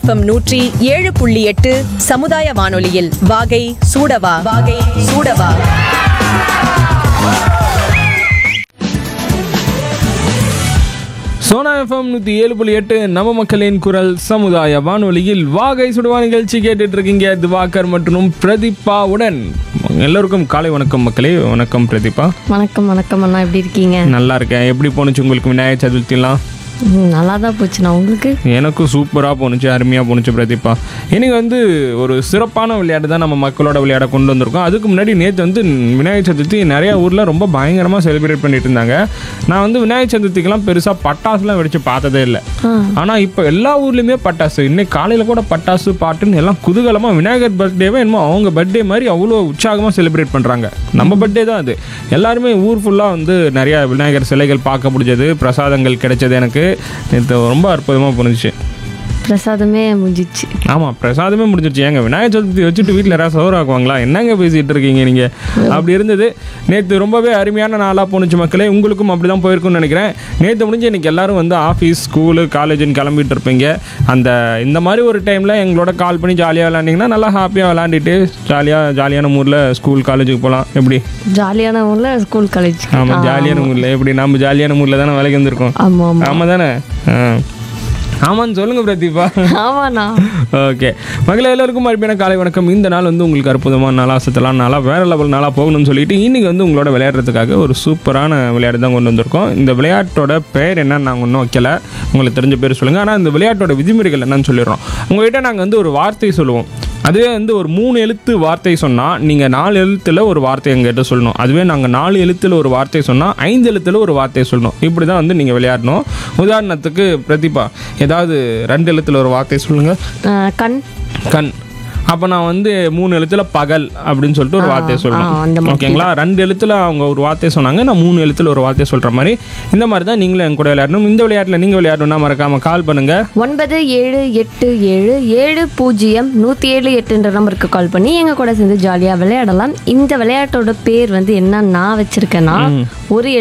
FM நூற்றி ஏழு புள்ளி எட்டு சமுதாய வானொலியில் வாகை சூடவா வாகை சூடவா சோனா எஃப்எம் நூற்றி ஏழு புள்ளி எட்டு நம்ம மக்களின் குரல் சமுதாய வானொலியில் வாகை சுடுவா நிகழ்ச்சி கேட்டுட்டு இருக்கீங்க திவாகர் மற்றும் பிரதீபாவுடன் எல்லோருக்கும் காலை வணக்கம் மக்களே வணக்கம் பிரதீபா வணக்கம் வணக்கம் அண்ணா எப்படி இருக்கீங்க நல்லா இருக்கேன் எப்படி போணுச்சு உங்களுக்கு விநாயகர் சதுர்த்திலாம் ம், நல்லா தான் போச்சுண்ணா உங்களுக்கு எனக்கும் சூப்பராக போணுச்சு அருமையாக போணுச்சு பிரதீபா இன்னைக்கு வந்து ஒரு சிறப்பான விளையாட்டு தான் நம்ம மக்களோட விளையாட கொண்டு வந்திருக்கோம் அதுக்கு முன்னாடி நேற்று வந்து விநாயகர் சதுர்த்தி நிறைய ஊரில் ரொம்ப பயங்கரமாக செலிப்ரேட் பண்ணிட்டு இருந்தாங்க நான் வந்து விநாயகர் சதுர்த்திக்கெல்லாம் பெருசாக பட்டாசுலாம் வெடிச்சு பார்த்ததே இல்லை ஆனால் இப்போ எல்லா ஊர்லேயுமே பட்டாசு இன்னைக்கு காலையில் கூட பட்டாசு பாட்டுன்னு எல்லாம் குதூகலமாக விநாயகர் பர்த்டேவே என்னமோ அவங்க பர்த்டே மாதிரி அவ்வளோ உற்சாகமாக செலிப்ரேட் பண்ணுறாங்க நம்ம பர்த்டே தான் அது எல்லாருமே ஊர் ஃபுல்லாக வந்து நிறையா விநாயகர் சிலைகள் பார்க்க முடிஞ்சது பிரசாதங்கள் கிடைச்சது எனக்கு நேற்று ரொம்ப அற்புதமாக புரிஞ்சிச்சு பிரசாதமே முடிஞ்சிச்சு ஆமாம் பிரசாதமே முடிஞ்சிருச்சு ஏங்க விநாயகர் சதுர்த்தி வச்சுட்டு வீட்டில் யாராவது சோறு ஆக்குவாங்களா என்னங்க பேசிகிட்டு இருக்கீங்க நீங்கள் அப்படி இருந்தது நேற்று ரொம்பவே அருமையான நாளாக போணுச்சு மக்களே உங்களுக்கும் அப்படி தான் போயிருக்கும்னு நினைக்கிறேன் நேற்று முடிஞ்சு இன்னைக்கு எல்லாரும் வந்து ஆஃபீஸ் ஸ்கூலு காலேஜுன்னு கிளம்பிட்டு இருப்பீங்க அந்த இந்த மாதிரி ஒரு டைமில் எங்களோட கால் பண்ணி ஜாலியாக விளாண்டிங்கன்னா நல்லா ஹாப்பியாக விளாண்டுட்டு ஜாலியாக ஜாலியான ஊரில் ஸ்கூல் காலேஜுக்கு போகலாம் எப்படி ஜாலியான ஊர்ல ஸ்கூல் காலேஜ் ஆமாம் ஜாலியான ஊரில் எப்படி நம்ம ஜாலியான ஊரில் தானே வேலைக்கு வந்திருக்கோம் ஆமா ஆமா ஆமாம் தானே ஆ ஆமான்னு சொல்லுங்கள் பிரதீபா ஆமாண்ணா ஓகே மகள எல்லாருக்கும் மறுபடியும் காலை வணக்கம் இந்த நாள் வந்து உங்களுக்கு அற்புதமான நாளாக சத்தலாம் நாளாக வேற லெவல் நாளாக போகணும்னு சொல்லிட்டு இன்னைக்கு வந்து உங்களோட விளையாடுறதுக்காக ஒரு சூப்பரான விளையாட்டு தான் கொண்டு வந்திருக்கோம் இந்த விளையாட்டோட பேர் என்னன்னு நாங்கள் ஒன்றும் வைக்கல உங்களுக்கு தெரிஞ்ச பேர் சொல்லுங்கள் ஆனால் இந்த விளையாட்டோட விதிமுறைகள் என்னன்னு சொல்லிடுறோம் உங்ககிட்ட நாங்கள் வந்து ஒரு வார்த்தை சொல்லுவோம் அதுவே வந்து ஒரு மூணு எழுத்து வார்த்தை சொன்னால் நீங்கள் நாலு எழுத்தில் ஒரு வார்த்தை எங்கிட்ட சொல்லணும் அதுவே நாங்கள் நாலு எழுத்தில் ஒரு வார்த்தை சொன்னால் ஐந்து எழுத்தில் ஒரு வார்த்தை சொல்லணும் இப்படி தான் வந்து நீங்கள் விளையாடணும் உதாரணத்துக்கு பிரதீபா ஏதாவது ரெண்டு எழுத்தில் ஒரு வார்த்தை சொல்லுங்கள் ஆஹ் கண் கண் அப்போ நான் வந்து மூணு எழுத்துல பகல் அப்படின்னு சொல்லிட்டு ஒரு வார்த்தையை ஆ, சொல்லணும் அந்த மாதிரி ஓகேங்களா ரெண்டு எழுத்துல அவங்க ஒரு வார்த்தையை சொன்னாங்க நான் மூணு எழுத்துல ஒரு வார்த்தையை சொல்கிற மாதிரி இந்த மாதிரி தான் நீங்களும் என் கூட விளையாடணும் இந்த விளையாட்டில் நீங்கள் விளையாடணும்னா மறக்காமல் கால் பண்ணுங்கள் ஒன்பது ஏழு எட்டு ஏழு ஏழு பூஜ்ஜியம் நூற்றி ஏழு எட்டுன்ற நம்பருக்கு கால் பண்ணி எங்கள் கூட சேர்ந்து ஜாலியாக விளையாடலாம் இந்த விளையாட்டோட பேர் வந்து என்ன நான் வச்சிருக்கேன்னா ஒரு